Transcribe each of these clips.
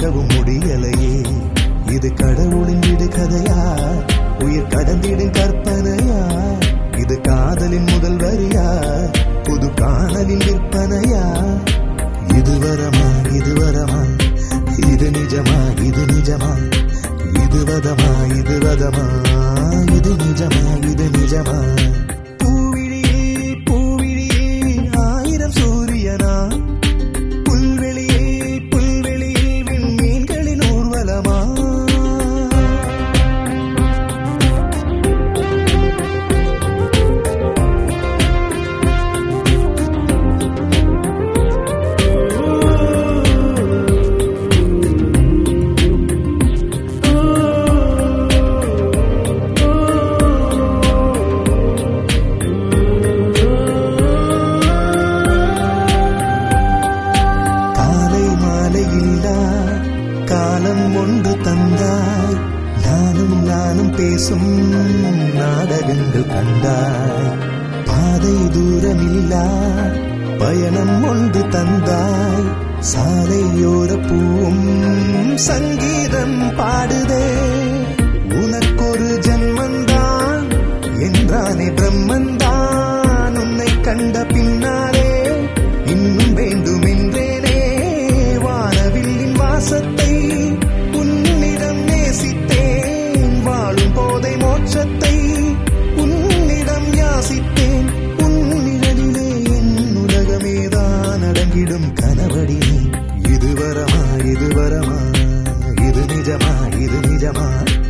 நடக்கவும் முடியலையே இது கடவுளின் விடு கதையா உயிர் கடந்திடும் கற்பனையா இது காதலின் முதல் வரியா புது காணலின் விற்பனையா இது வரமா இது வரமா இது நிஜமா இது நிஜமா இது வதமா இது வதமா இது நிஜமா இது நிஜமா பூவிழியில் பூவிழியில் ஆயிரம் சூரியனா புல்வெளியில் புல்வெளியில் விண்மீன்களின் ஊர்வலமா காலை மாலை இல்லா காலம் ஒன்று தந்தாய் நானும் நானும் பேசும் நாடகங்கள் கண்டாய் பாதை தூரமில்லா பயணம் ஒன்று தந்தாய் சாலையோர பூவும் சங்கீதம் பாடுதே உனக்கொரு ஜன்மந்தான் என்றானே பிரம்மந்தான் உன்னை கண்ட பின்னாலே இன்னும் வேண்டும் என்றேனே வானவில்லின் வாசத்தை உன்னிடம் நேசித்தேன் வாழும் போதை மோட்சத்தை உன்னிடம் யாசித்தேன் உன்னிடலிலே என் உலகமேதான் அடங்கிடும் கனவடி இது வரமா இது வரமா இது நிஜமா இது நிஜமா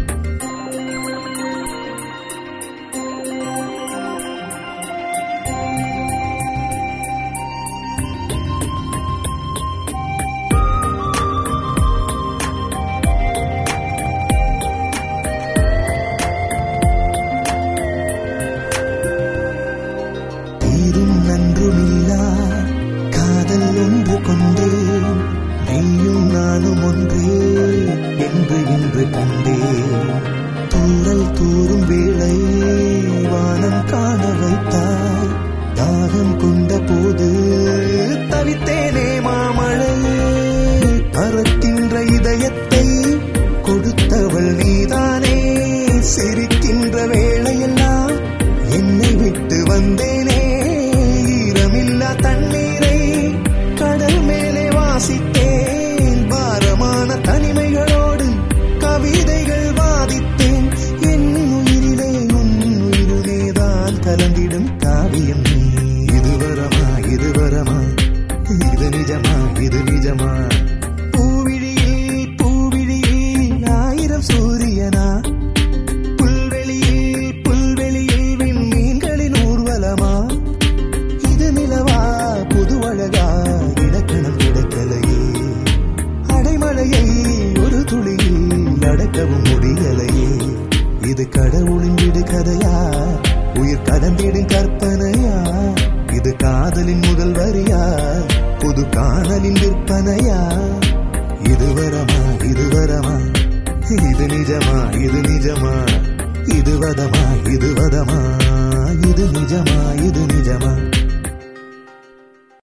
தீரும் நன்றுமில்லா காதல் ஒன்று கொண்டேன் நீயும் நானும் ஒன்றே என்று இன்று கண்டேன் தூரல் தூரும் வேளை வானம் காண வைத்தாய் தாகம் கொண்ட போது தவித்தேனே மாமழையே பறக்கின்ற இதயத்தை கொடுத்தவள் நீதானே சிரிக்கின்ற வேளையெல்லாம் என்னை விட்டு வந்தேனே ஈரமில்லா தண்ணீரை கடல் மேலே வாசித்தேன் பாரமான தனிமைகளோடு கவிதைகள் வாதித்தேன் என் உயிரிலே உன் உயிருமேதான் கலந்திடும் காவியம் நீ இது வரமா இது வரமா இது நிஜமா இது நிஜமா பூவிழியில் பூவிழியில் ஆயிரம் சூரியனா புல்வெளியில் புல்வெளியில் விண்மீன்களின் ஊர்வலமா இது நிலவா புது அழகா இலக்கணம் கிடைக்கலையே அடைமழையை ஒரு துளியில் நடக்கவும் முடியலையே இது கடவுளின் விடு கதையா உயிர் கடந்திடும் கற்பனையா இது காதலின் முதல் வரியா புது காணலின் விற்பனையா இது வரமா இது வரமா இது நிஜமா இது நிஜமா இது வதமா இது வதமா இது நிஜமா இது